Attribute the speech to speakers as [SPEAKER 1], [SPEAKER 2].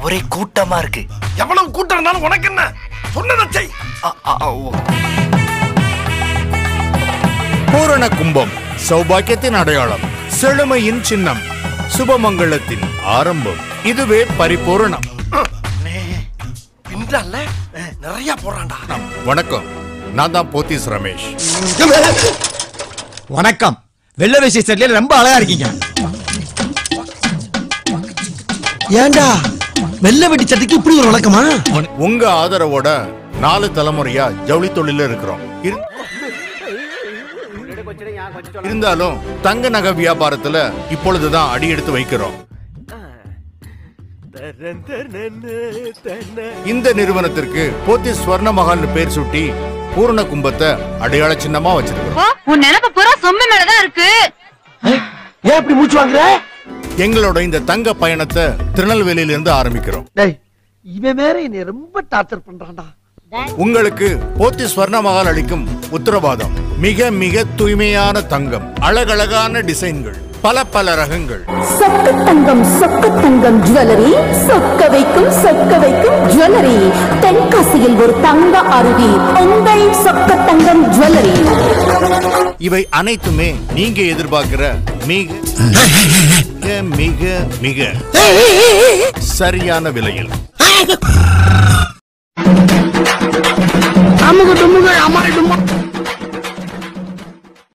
[SPEAKER 1] ஒரே கூட்டமா இருக்கு
[SPEAKER 2] எவ்வளவு கூட்டம் இருந்தாலும் உனக்கு என்ன சொன்னதை செய்
[SPEAKER 1] அ, அ, அ, ஓ.
[SPEAKER 3] பூரண கும்பம் சௌபாக்கியத்தின் அடையாளம் செழுமையின் சின்னம் சுபமங்களத்தின் ஆரம்பம் இதுவே பரிபூரணம்
[SPEAKER 2] பின்றல்ல நிறைய போறான்டா
[SPEAKER 3] வணக்கம் நான் தான் போத்தீஸ் ரமேஷ்
[SPEAKER 4] வணக்கம் வெள்ள வேஷ்டி செட்ல ரொம்ப அழகா இருக்கீங்க ஏண்டா வெள்ள வெட்டி சட்டைக்கு இப்படி ஒரு வழக்கமா
[SPEAKER 3] உங்க ஆதரவோட நாலு தலைமுறையா ஜவுளி தொழில இருக்கிறோம் இரு- இருந்தாலும் தங்க நகை வியாபாரத்துல இப்பொழுதுதான் அடி எடுத்து வைக்கிறோம் இந்த நிறுவனத்திற்கு போத்தி ஸ்வர்ண மகால்னு பேர் சுட்டி பூரண கும்பத்தை அடையாள சின்னமா வச்சிருக்கிறோம்
[SPEAKER 5] ஓ, உன் நினைப்பு பூரா சொம்பு மேலதான் இருக்கு
[SPEAKER 4] ஏன் இப்படி மூச்சு வாங்குற
[SPEAKER 3] எங்களோட இந்த தங்க பயணத்தை திருநெல்வேலியில இருந்து ஆரம்பிக்கிறோம்
[SPEAKER 6] டேய் இவன் வேற என்னை ரொம்ப டார்ச்சர் பண்றான்டா
[SPEAKER 3] உங்களுக்கு போத்தி ஸ்வர்ண மகால் அளிக்கும் உத்தரவாதம் மிக மிக தூய்மையான தங்கம் அழகழகான டிசைன்கள் பல பல ரகங்கள்
[SPEAKER 7] சொக்க தங்கம் சொக்க தங்கம் ஜுவல்லரி சொக்க வைக்கும் சொக்க வைக்கும் ஜுவல்லரி தென்காசியில் ஒரு தங்க அருவி உங்கள் சொக்க தங்கம் ஜுவல்லரி
[SPEAKER 3] இவை அனைத்துமே நீங்க எதிர்பார்க்கிற மிக மிக மிக சரியான விலையில்
[SPEAKER 6] அமுக டுமுக அம்மாள் டும்மா